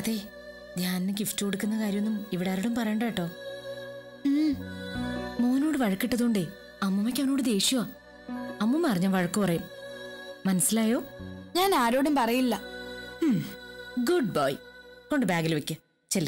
അതെ ധ്യാനിന് ഗിഫ്റ്റ് കൊടുക്കുന്ന കാര്യമൊന്നും ഇവിടെ ആരോടും പറയണ്ട കേട്ടോ മോനോട് വഴക്കിട്ടതുകൊണ്ടേ അമ്മമ്മയ്ക്ക് അവനോട് ദേഷ്യമാ അമ്മമ്മ അറിഞ്ഞ വഴക്ക് പറയും മനസ്സിലായോ ഞാൻ ആരോടും പറയില്ല ഗുഡ് ബോയ് കൊണ്ട് ബാഗിൽ വെക്ക് ചെല്ല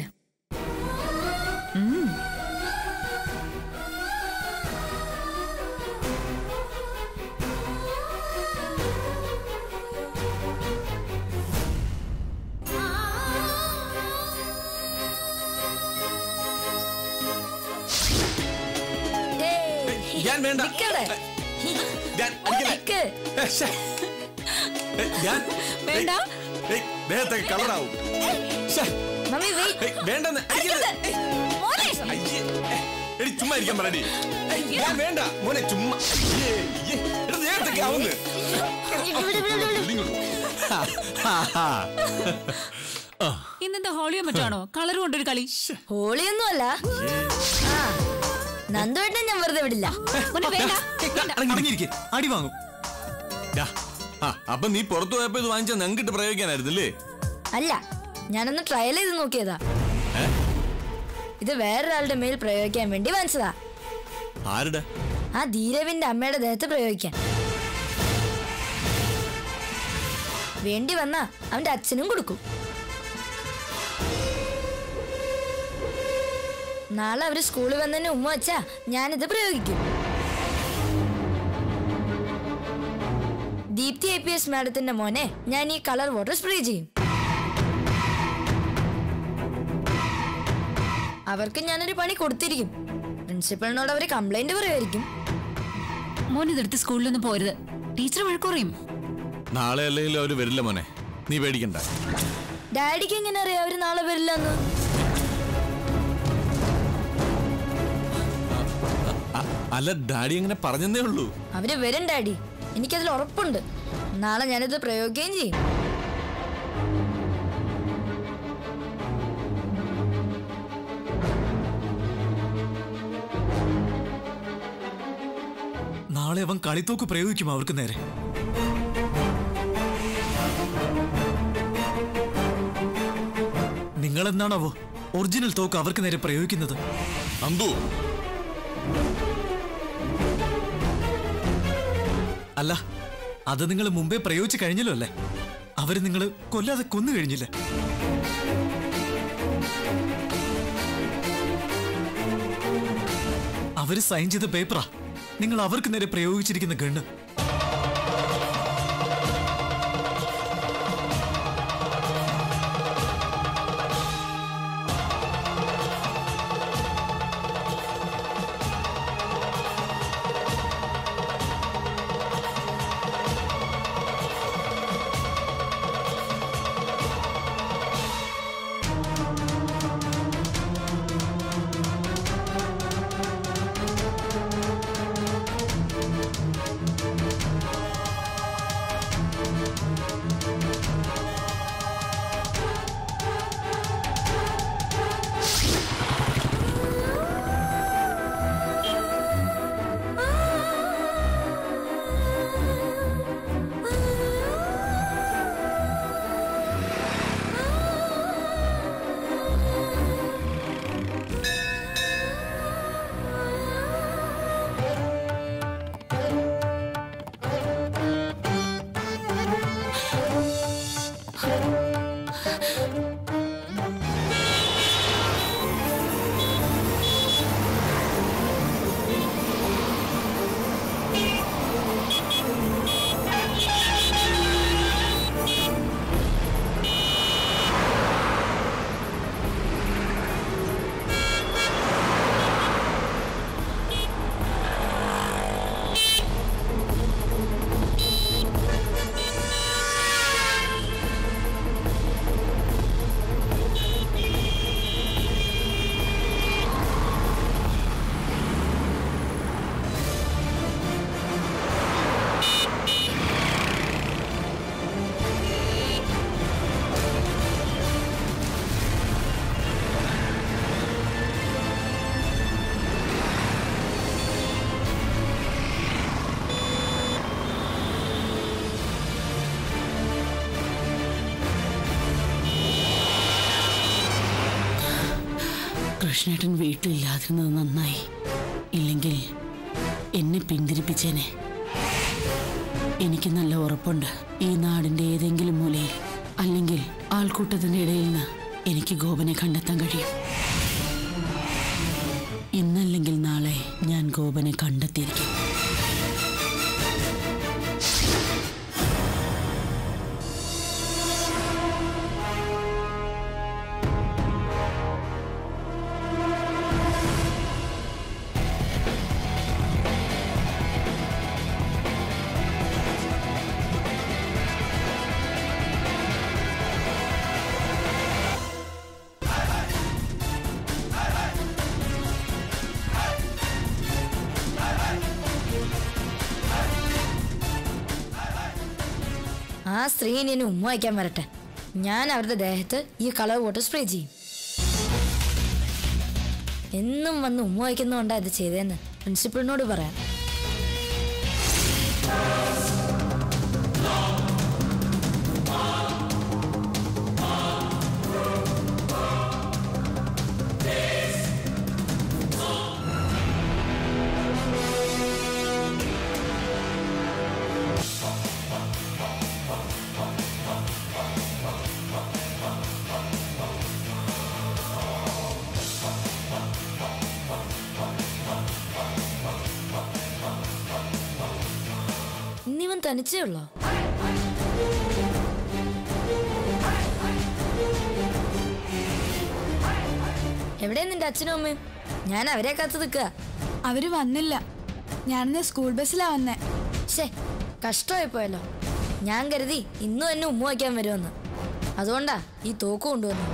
ഞാൻ വേണ്ട ഞാൻ അടിക്കല്ലേ? ഏ, ശ്ശേ. ഏ, ഞാൻ വേണ്ട. ഏയ്, ദേഹത്തൊക്കെ കളറാവും ശ്ശേ. മമ്മി ഏയ്, വേണ്ടെന്ന് അടിക്കല്ലേ? അയ്യേ. ഏ, എടി ചുമ്മാ ഇരിക്കാൻ പറയടി ഞാൻ വേണ്ട മോനെ ചുമ്മാ അയ്യേ, അയ്യേ. എടാ, ദേഹത്തൊക്കെ ആവുന്നു ഇന്നെന്താ ഹോളിയോ മറ്റാണോ കളർ കൊണ്ടൊരു കളി ഹോളിയൊന്നുമല്ല ആ നന്ദുവേട്ടനെ ഞാൻ വെറുതെ വിടില്ല മോനെ വേണ്ട അടങ്ങിയിരിക്കെ അടി വാങ്ങും ഡാ, ആ, അപ്പൊ നീ പുറത്തു പോയപ്പോ ഇത് വാങ്ങിച്ച ഞങ്ങിട്ട് പ്രയോഗിക്കാനായിരുന്നല്ലേ അല്ല ഞാനൊന്ന് ട്രയൽ ചെയ്ത് നോക്കിയതാ ഇത് വേറൊരാളുടെ മേൽ പ്രയോഗിക്കാൻ വേണ്ടി വാങ്ങിച്ചതാ ആരുടെ ആ ധീരവിന്റെ അമ്മയുടെ ദേഹത്ത് പ്രയോഗിക്കാൻ വേണ്ടി വന്നാ അവന്റെ അച്ഛനും കൊടുക്കും നാളെ അവര് സ്കൂളിൽ വന്നതിന് ഉമ്മ വെച്ചാ ഞാനിത് പ്രയോഗിക്കും ദീപ്തി ഐ പി എസ് മാഡത്തിന്റെ മോനെ ഞാൻ ഈ കളർ വാട്ടർ സ്പ്രേ ചെയ്യും അവർക്ക് ഞാനൊരു പണി കൊടുത്തിരിക്കും പ്രിൻസിപ്പളിനോട് അവര് കംപ്ലൈന്റ് പറയുമായിരിക്കും മോൻ ഇതെടുത്ത് സ്കൂളിലൊന്നും പോരുത് ടീച്ചർ വഴക്കുറയും നാളെ അല്ലെങ്കിൽ അവര് വരില്ല മോനെ നീ പേടിക്കണ്ട ഡാഡിക്ക് എങ്ങനെ അറിയാം അവര് നാളെ വരില്ലെന്ന് അ- അല്ല ഡാഡി അങ്ങനെ പറഞ്ഞതേ ഉള്ളൂ അവര് വരും ഡാഡി എനിക്കതിൽ ഉറപ്പുണ്ട് നാളെ ഞാനിത് പ്രയോഗിക്കുകയും ചെയ്യും നാളെ അവൻ കളിത്തോക്ക് പ്രയോഗിക്കും അവർക്ക് നേരെ നിങ്ങളെന്താണാവോ ഒറിജിനൽ തോക്ക് അവർക്ക് നേരെ പ്രയോഗിക്കുന്നത് അന്തു അല്ല അത് നിങ്ങൾ മുമ്പേ പ്രയോഗിച്ചു കഴിഞ്ഞല്ലോ അല്ലേ അവര് നിങ്ങൾ കൊല്ലാതെ കൊന്നു കഴിഞ്ഞില്ലേ അവര് സൈൻ ചെയ്ത പേപ്പറാ നിങ്ങൾ അവർക്ക് നേരെ പ്രയോഗിച്ചിരിക്കുന്ന ഗണ്ണ് കൃഷ്ണേട്ടൻ വീട്ടിലില്ലാതിരുന്നത് നന്നായി ഇല്ലെങ്കിൽ എന്നെ പിന്തിരിപ്പിച്ചേനെ എനിക്ക് നല്ല ഉറപ്പുണ്ട് ഈ നാടിന്റെ ഏതെങ്കിലും മൂലയിൽ അല്ലെങ്കിൽ ആൾക്കൂട്ടത്തിന്റെ ഇടയിൽ നിന്ന് എനിക്ക് ഗോപനെ കണ്ടെത്താൻ കഴിയും ഇന്നല്ലെങ്കിൽ നാളെ ഞാൻ ഗോപനെ കണ്ടെത്തിയിരിക്കും ആ സ്ത്രീ ഇനി എന്നെ ഉമ്മ വയ്ക്കാൻ വരട്ടെ ഞാൻ അവരുടെ ദേഹത്ത് ഈ കളർ വോട്ട് സ്പ്രേ ചെയ്യും എന്നും വന്ന് ഉമ്മ വയ്ക്കുന്നതുകൊണ്ടാ ഇത് ചെയ്തതെന്ന് പ്രിൻസിപ്പളിനോട് പറയാം ഇന്നിവൻ തനിച്ചേ ഉള്ളോ എവിടെ നിന്റെ അച്ഛനും അമ്മയും ഞാൻ അവരെ കാത്തു നിൽക്കുക അവര് വന്നില്ല ഞാനിന്ന് സ്കൂൾ ബസ്സിലാ വന്നേ ഷേ കഷ്ടമായി പോയല്ലോ ഞാൻ കരുതി ഇന്നും എന്നെ ഉമ്മ വയ്ക്കാൻ വരുമെന്ന് അതുകൊണ്ടാ ഈ തോക്ക് കൊണ്ടുവന്നു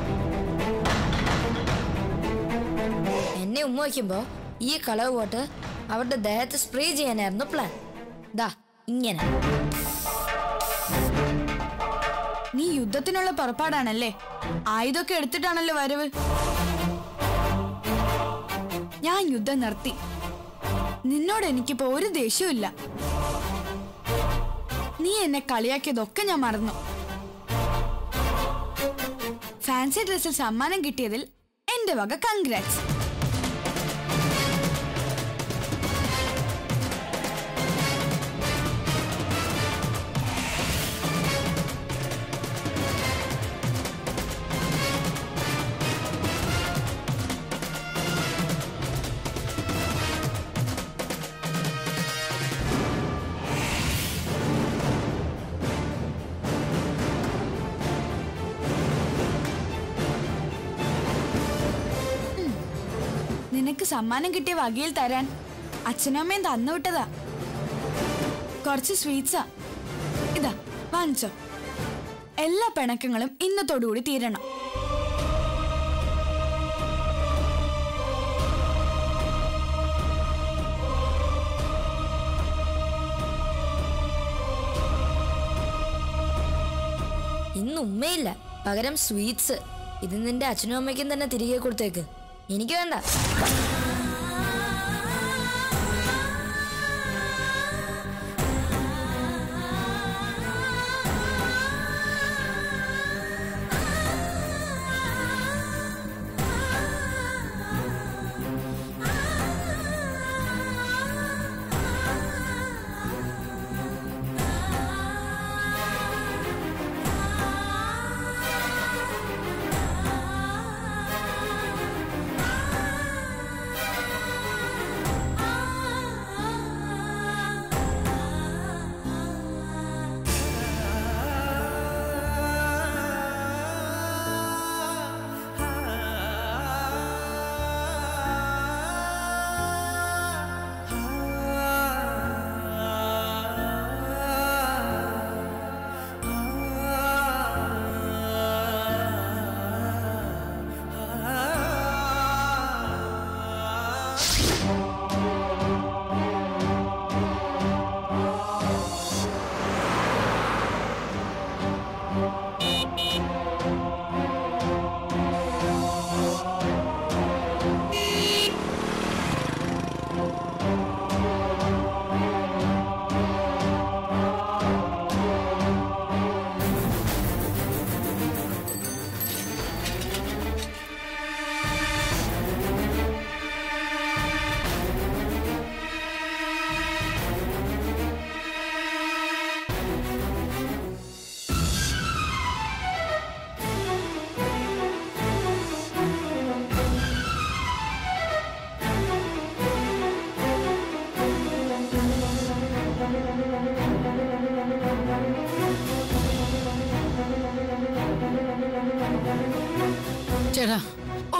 എന്നെ ഉമ്മ വയ്ക്കുമ്പോ ഈ കളവ് പോട്ട് അവരുടെ ദേഹത്ത് സ്പ്രേ ചെയ്യാനായിരുന്നു പ്ലാൻ ദാ ഇങ്ങനെ നീ യുദ്ധത്തിനുള്ള പുറപ്പാടാണല്ലേ ആയുധമൊക്കെ എടുത്തിട്ടാണല്ലോ വരവ് ഞാൻ യുദ്ധം നിർത്തി നിന്നോട് എനിക്കിപ്പോ ഒരു ദേഷ്യമില്ല നീ എന്നെ കളിയാക്കിയതൊക്കെ ഞാൻ മറന്നു ഫാൻസി ഡ്രസ്സിൽ സമ്മാനം കിട്ടിയതിൽ എന്റെ വക കൺഗ്രാറ്റ്സ് നിനക്ക് സമ്മാനം കിട്ടിയ വകയിൽ തരാൻ അച്ഛനും അമ്മയും തന്നു വിട്ടതാ കുറച്ച് സ്വീറ്റ്സാ ഇതാ വാങ്ങിച്ചോ എല്ലാ പിണക്കങ്ങളും ഇന്നത്തോടുകൂടി തീരണം ഇന്ന് ഉമ്മയില്ല പകരം സ്വീറ്റ്സ് ഇത് നിന്റെ അച്ഛനും അമ്മയ്ക്കും തന്നെ തിരികെ കൊടുത്തേക്ക് എനിക്ക് വേണ്ട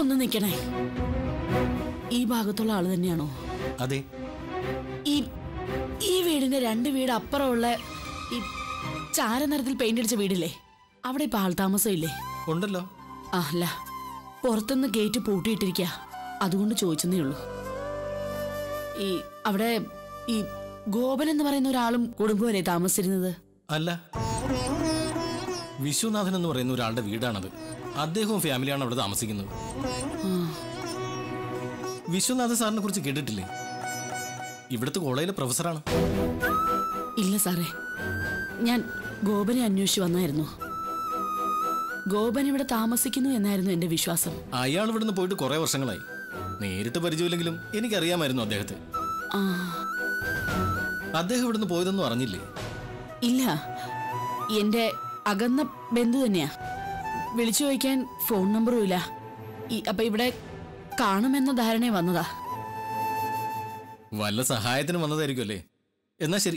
ഒന്ന് നിക്കണേ ഈ ഭാഗത്തുള്ള ആള് തന്നെയാണോ അതെ ഈ ഈ വീടിന്റെ രണ്ട് വീട് അപ്പുറമുള്ള ഈ ചാരനിറത്തിൽ പെയിന്റ് അടിച്ച വീടില്ലേ അവിടെ ഇപ്പൊ ആൾ താമസം ഇല്ലേ ഉണ്ടല്ലോ ആ, അല്ല പുറത്തുനിന്ന് ഗേറ്റ് പൂട്ടിയിട്ടിരിക്ക അതുകൊണ്ട് ചോദിച്ചെന്നേ ഉള്ളൂ ഈ അവിടെ ഈ ഗോപൻ എന്ന് പറയുന്ന ഒരാളും കുടുംബമല്ലേ താമസിച്ചിരുന്നത് അല്ല വിശ്വനാഥൻ എന്ന് പറയുന്ന ഒരാളുടെ വീടാണത് അദ്ദേഹവും ഫാമിലിയാണ് അവിടെ താമസിക്കുന്നത് വിശ്വനാഥൻ സാറിനെ കുറിച്ച് കേട്ടിട്ടില്ലേ ഇവിടുത്തെ കോളേജിലെ പ്രൊഫസറാണ് ഇല്ല സാറേ ഞാൻ ഗോപനെ അന്വേഷിച്ചു വന്നായിരുന്നു ഗോപൻ ഇവിടെ താമസിക്കുന്നു എന്നായിരുന്നു എന്റെ വിശ്വാസം അയാൾ ഇവിടുന്ന് പോയിട്ട് കുറെ വർഷങ്ങളായി നേരിട്ട് പരിചയമില്ലെങ്കിലും എനിക്കറിയാമായിരുന്നു അദ്ദേഹത്തെ ആ അദ്ദേഹം ഇവിടുന്ന് പോയതൊന്നും അറിഞ്ഞില്ലേ ഇല്ല എന്റെ അകന്ന ബന്ധു തന്നെയാ വിളിച്ചു ചോദിക്കാൻ ഫോൺ നമ്പറും ഇല്ല ഈ- അപ്പൊ ഇവിടെ കാണുമെന്ന ധാരണ വന്നതാ വല്ല സഹായത്തിന് വന്നതായിരിക്കും അല്ലേ എന്നാ ശരി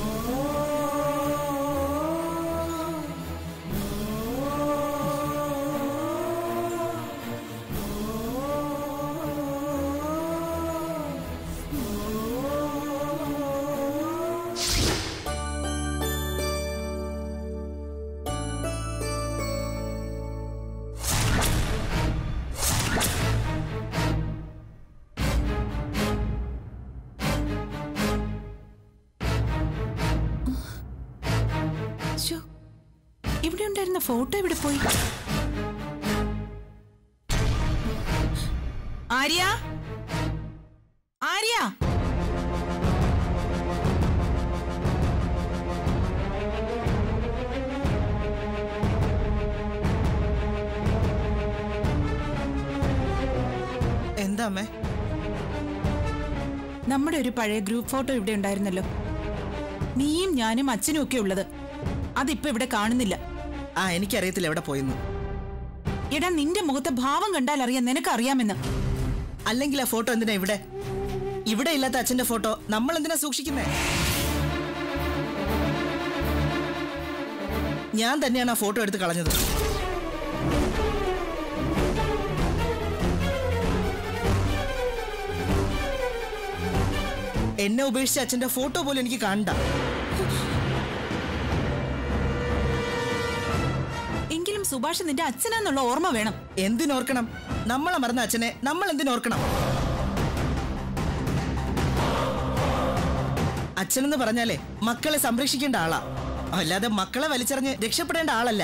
ശ്ശോ, ഇവിടെ ഉണ്ടായിരുന്ന ഫോട്ടോ എവിടെ പോയി ആര്യ ആര്യ എന്താ അമ്മേ നമ്മുടെ ഒരു പഴയ ഗ്രൂപ്പ് ഫോട്ടോ ഇവിടെ ഉണ്ടായിരുന്നല്ലോ നീയും ഞാനും അച്ഛനും ഒക്കെ ഉള്ളത് അതിപ്പോ ഇവിടെ കാണുന്നില്ല ആ എനിക്കറിയത്തില്ല എവിടെ പോയെന്ന് എടാ നിന്റെ മുഖത്തെ ഭാവം കണ്ടാൽ അറിയാം നിനക്കറിയാമെന്ന് അല്ലെങ്കിൽ ആ ഫോട്ടോ എന്തിനാ ഇവിടെ ഇവിടെ ഇല്ലാത്ത അച്ഛന്റെ ഫോട്ടോ നമ്മൾ എന്തിനാ സൂക്ഷിക്കുന്നേ ഞാൻ തന്നെയാണ് ആ ഫോട്ടോ എടുത്ത് കളഞ്ഞത് എന്നെ ഉപേക്ഷിച്ച അച്ഛന്റെ ഫോട്ടോ പോലും എനിക്ക് കാണണ്ട എങ്കിലും സുഭാഷ് നിന്റെ അച്ഛനാന്നുള്ള ഓർമ്മ വേണം എന്തിനോർക്കണം നമ്മളെ മറന്ന അച്ഛനെ നമ്മൾ എന്തിനോർക്കണം അച്ഛനെന്ന് പറഞ്ഞാലേ മക്കളെ സംരക്ഷിക്കേണ്ട ആളാ അല്ലാതെ മക്കളെ വലിച്ചെറിഞ്ഞ് രക്ഷപ്പെടേണ്ട ആളല്ല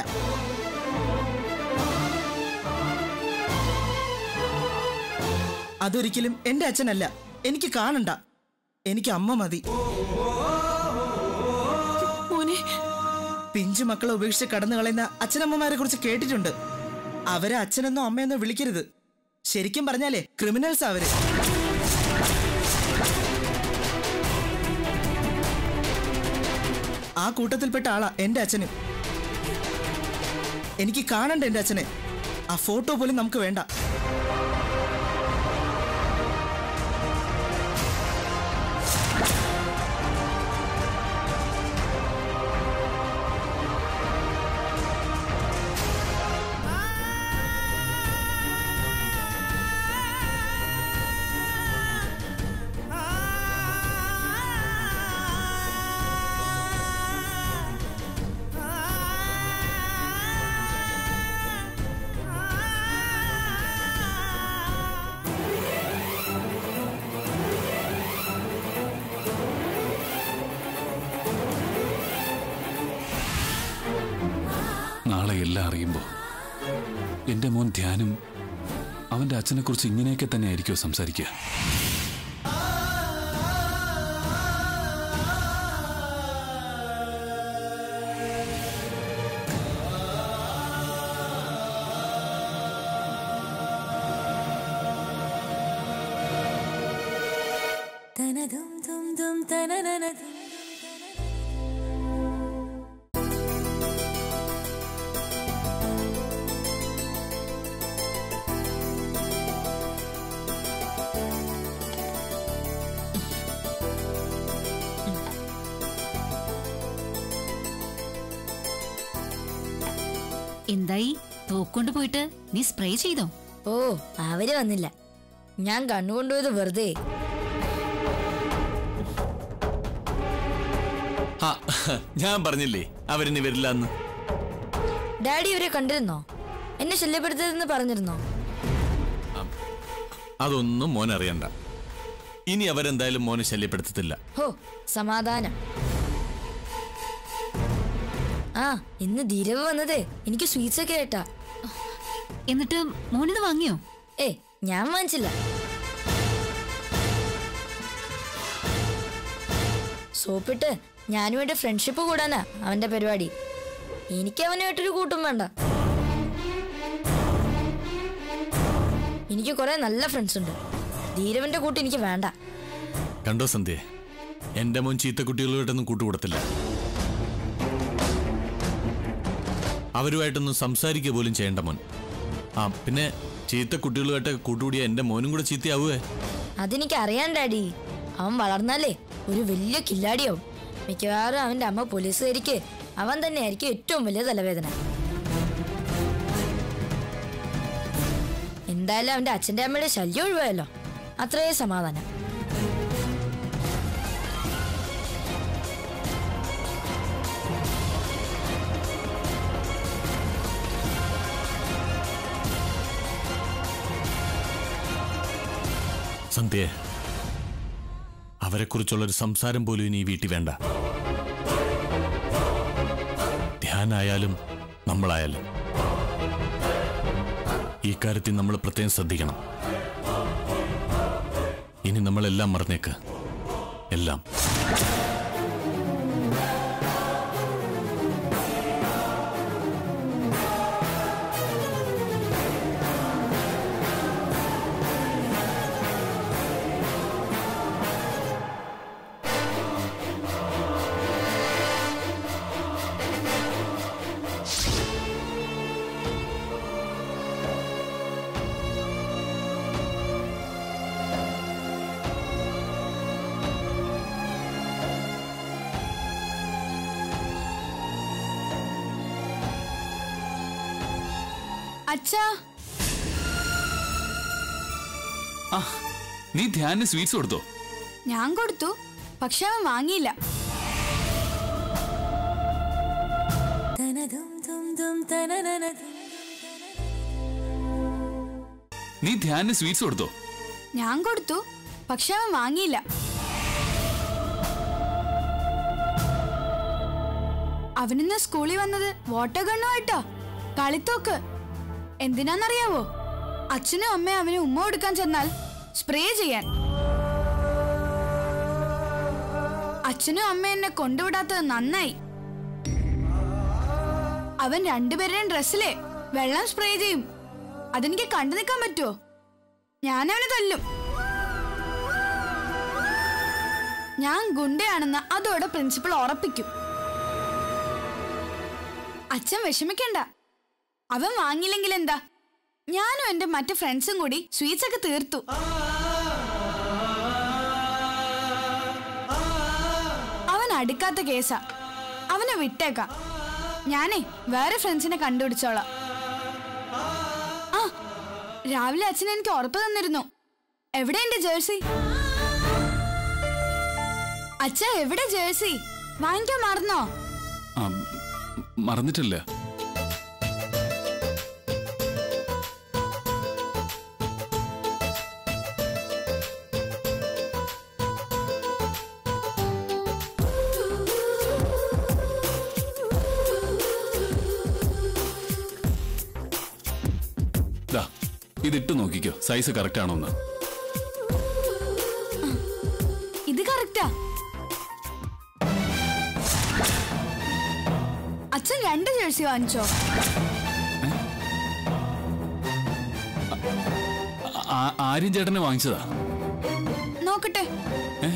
അതൊരിക്കലും എന്റെ അച്ഛനല്ല എനിക്ക് കാണണ്ട എനിക്ക് അമ്മ മതി മോനെ പിഞ്ചു മക്കളെ ഉപേക്ഷിച്ച് കടന്നു കളയുന്ന അച്ഛനമ്മമാരെ കുറിച്ച് കേട്ടിട്ടുണ്ട് അവരെ അച്ഛനെന്നോ അമ്മയെന്നോ വിളിക്കരുത് ശരിക്കും പറഞ്ഞാലേ ക്രിമിനൽസ് അവര് ആ കൂട്ടത്തിൽപ്പെട്ട ആളാ എന്റെ അച്ഛന് എനിക്ക് കാണണ്ട എന്റെ അച്ഛനെ ആ ഫോട്ടോ പോലും നമുക്ക് വേണ്ട നാളെ എല്ലാം അറിയുമ്പോൾ എൻ്റെ മോൻ ധ്യാനം അവൻ്റെ അച്ഛനെക്കുറിച്ച് ഇങ്ങനെയൊക്കെ തന്നെ ആയിരിക്കുമോ സംസാരിക്കുക എന്തായി തോക്കൊണ്ട് പോയിട്ട് നീ സ്പ്രേ ചെയ്തോ ഓ അവര് വന്നില്ല ഞാൻ കണ്ണുകൊണ്ടുപോയത് വെറുതെ ആ ഞാൻ പറഞ്ഞില്ലേ അവരിനി വരില്ല എന്ന് ഡാഡി ഇവരെ കണ്ടിരുന്നോ എന്നെ ശല്യപ്പെടുത്തരുതെന്ന് പറഞ്ഞിരുന്നോ അതൊന്നും മോൻ അറിയണ്ട ഇനി അവരെന്തായാലും മോനെ ശല്യപ്പെടുത്തത്തില്ല ഹോ സമാധാനം ആ ഇന്ന് ധീരവ് വന്നതേ എനിക്ക് സ്വീറ്റ്സ് ഒക്കെ ആയിട്ടാ എന്നിട്ട് മോനിത് വാങ്ങിയോ ഏ ഞാൻ വാങ്ങിച്ചില്ല സോപ്പിട്ട് ഞാനുമായിട്ട് ഫ്രണ്ട്ഷിപ്പ് കൂടാനാ അവന്റെ പരിപാടി എനിക്ക് അവനുമായിട്ടൊരു കൂട്ടും വേണ്ട എനിക്ക് കുറെ നല്ല ഫ്രണ്ട്സ് ഉണ്ട് ധീരവന്റെ കൂട്ട് എനിക്ക് വേണ്ട കണ്ടോ സന്ധ്യ എന്റെ മോൻ ചീത്ത കുട്ടികളുമായിട്ടൊന്നും കൂട്ടുകൂടത്തില്ല അവരുമായിട്ടൊന്നും സംസാരിക്കുക പോലും ചെയ്യേണ്ട മോൻ ആ പിന്നെ ചീത്ത കുട്ടികളുമായിട്ട് കൂട്ടുകൂടിയ എന്റെ മോനും കൂടെ ചീത്തയാവുവേ അതെനിക്ക് അറിയാൻ ഡാഡി അവൻ വളർന്നാലേ ഒരു വലിയ കില്ലാടിയാവും മിക്കവാറും അവന്റെ അമ്മ പോലീസുകാരിക്ക് അവൻ തന്നെയായിരിക്കും ഏറ്റവും വലിയ തലവേദന എന്തായാലും അവന്റെ അച്ഛന്റെ അമ്മയുടെ ശല്യം ഒഴിവായല്ലോ അത്രേ സമാധാനം സന്ധ്യ അവരെക്കുറിച്ചുള്ളൊരു സംസാരം പോലും ഇനി ഈ വീട്ടിൽ വേണ്ട ധ്യാനായാലും നമ്മളായാലും ഈ കാര്യത്തിൽ നമ്മൾ പ്രത്യേകം ശ്രദ്ധിക്കണം ഇനി നമ്മളെല്ലാം മറന്നേക്ക് എല്ലാം അച്ഛാ ആ നീ ധ്യാനിന് സ്വീറ്റ്സ് കൊടുത്തോ ഞാൻ കൊടുത്തു പക്ഷെ അവൻ വാങ്ങിയില്ല നീ ധ്യാനിന് സ്വീറ്റ്സ് കൊടുത്തോ ഞാൻ കൊടുത്തു പക്ഷെ അവൻ വാങ്ങിയില്ല അവനിന്ന് സ്കൂളിൽ വന്നത് വാട്ടർ ഗണ്ണുമായിട്ടോ കളിത്തോക്ക് എന്തിനാന്നറിയാവോ അച്ഛനും അമ്മയും അവന് ഉമ്മ കൊടുക്കാൻ ചെന്നാൽ സ്പ്രേ ചെയ്യാൻ അച്ഛനും അമ്മയും എന്നെ കൊണ്ടുവിടാത്തത് നന്നായി അവൻ രണ്ടുപേരുടെയും ഡ്രസ്സിലെ വെള്ളം സ്പ്രേ ചെയ്യും അതെനിക്ക് കണ്ടു നിൽക്കാൻ പറ്റുമോ ഞാൻ അവനെ തല്ലും ഞാൻ ഗുണ്ടയാണെന്ന് അതോടെ പ്രിൻസിപ്പൾ ഉറപ്പിക്കും അച്ഛൻ വിഷമിക്കണ്ട അവൻ വാങ്ങിയില്ലെങ്കിൽ എന്താ ഞാനും എന്റെ മറ്റു ഫ്രണ്ട്സും കൂടി സ്വീറ്റ്സ് ഒക്കെ തീർത്തു അവൻ അടുക്കാത്ത കേസാ അവനെ വിട്ടേക്കാം ഞാനേ വേറെ ഫ്രണ്ട്സിനെ കണ്ടുപിടിച്ചോളാം ആ രാവിലെ അച്ഛൻ എനിക്ക് ഉറപ്പ് തന്നിരുന്നു എവിടെ എന്റെ ജേഴ്സി അച്ഛ എവിടെ ജേഴ്സി വാങ്ങിക്കാൻ മറന്നോ ആ മറന്നിട്ടില്ല ദാ, ഇതിട്ട് നോക്കിക്കോ സൈസ് കറക്റ്റ് ആണോ എന്ന് ഇത് കറക്റ്റാ അച്ഛൻ രണ്ട് ജേഴ്സി വാങ്ങിച്ചോ ആ- ആ- ആര്യൻ ചേട്ടനെ വാങ്ങിച്ചതാ നോക്കട്ടെ ഏ?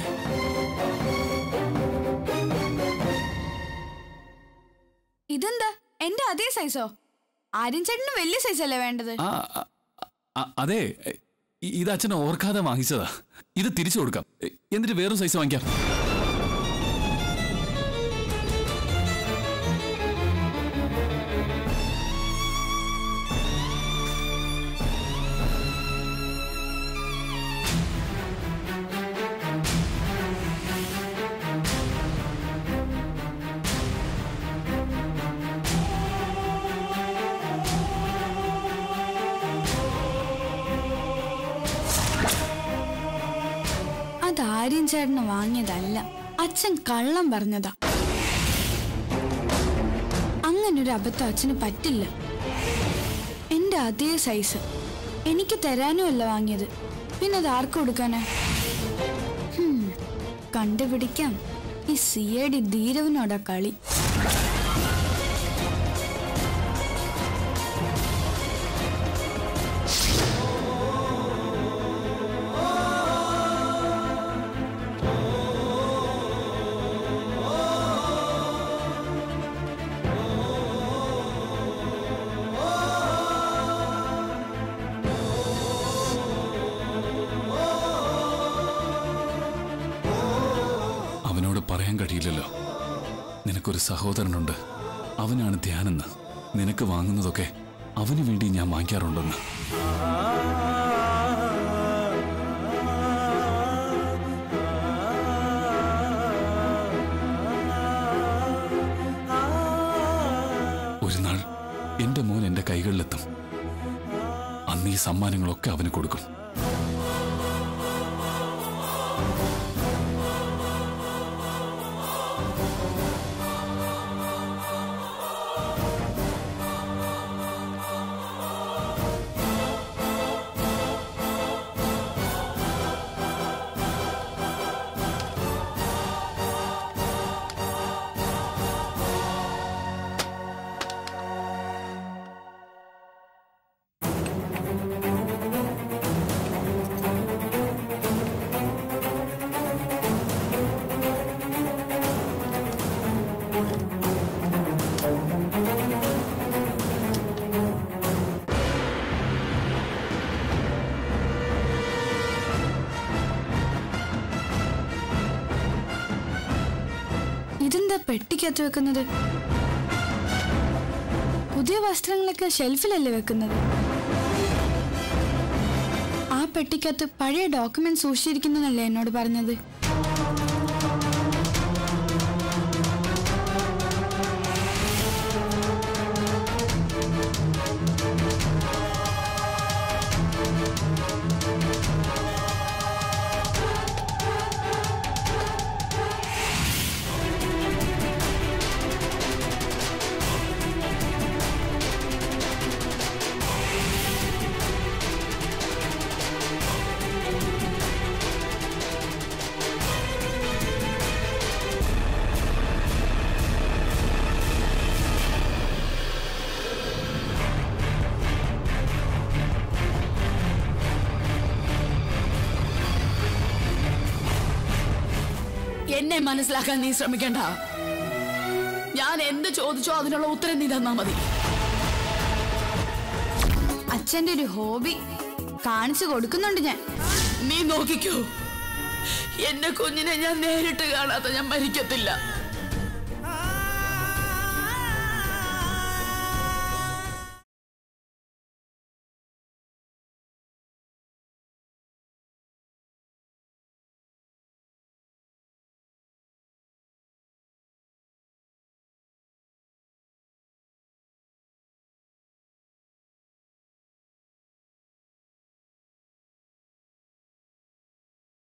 ഇതെന്താ എന്റെ അതേ സൈസോ ആര്യൻ ചേട്ടന് വലിയ സൈസ് അല്ലേ വേണ്ടത് ആ ആ- ആ- അതെ ഇ- ഇത് അച്ഛനെ ഓർക്കാതെ വാങ്ങിച്ചതാ ഇത് തിരിച്ചു കൊടുക്കാം എ, എന്നിട്ട് വേറൊരു സൈസ് വാങ്ങിക്കാം അത് ആര്യൻ ചേട്ടന് വാങ്ങിയതല്ല അച്ഛൻ കള്ളം പറഞ്ഞതാ അങ്ങനൊരു അബദ്ധം അച്ഛന് പറ്റില്ല എന്റെ അതേ സൈസ് എനിക്ക് തരാനും അല്ല വാങ്ങിയത് പിന്നെ അത് ആർക്ക് കൊടുക്കാനാ ഹും, കണ്ടുപിടിക്കാം ഈ സി ഐ ഡി ധീരവനോടാ കളി അവനോട് പറയാൻ കഴിയില്ലല്ലോ നിനക്കൊരു സഹോദരനുണ്ട് അവനാണ് ധ്യാനെന്ന് നിനക്ക് വാങ്ങുന്നതൊക്കെ അവന് വേണ്ടി ഞാൻ വാങ്ങിക്കാറുണ്ടെന്ന് ഒരു നാൾ എന്റെ മോൻ എന്റെ കൈകളിലെത്തും അന്ന് ഈ സമ്മാനങ്ങളൊക്കെ അവന് കൊടുക്കും ഇതെന്താ പെട്ടിക്കകത്ത് വെക്കുന്നത് പുതിയ വസ്ത്രങ്ങളൊക്കെ ഷെൽഫിലല്ലേ വെക്കുന്നത് ആ പെട്ടിക്കകത്ത് പഴയ ഡോക്യുമെന്റ് സൂക്ഷിച്ചിരിക്കുന്നതല്ലേ എന്നോട് പറഞ്ഞത് എന്നെ മനസ്സിലാക്കാൻ നീ ശ്രമിക്കണ്ട ഞാൻ എന്ത് ചോദിച്ചോ അതിനുള്ള ഉത്തരം നീ തന്നാ മതി അച്ഛന്റെ ഒരു ഹോബി കാണിച്ചു കൊടുക്കുന്നുണ്ട് ഞാൻ നീ നോക്കിക്കോ എന്റെ കുഞ്ഞിനെ ഞാൻ നേരിട്ട് കാണാത്ത ഞാൻ മരിക്കത്തില്ല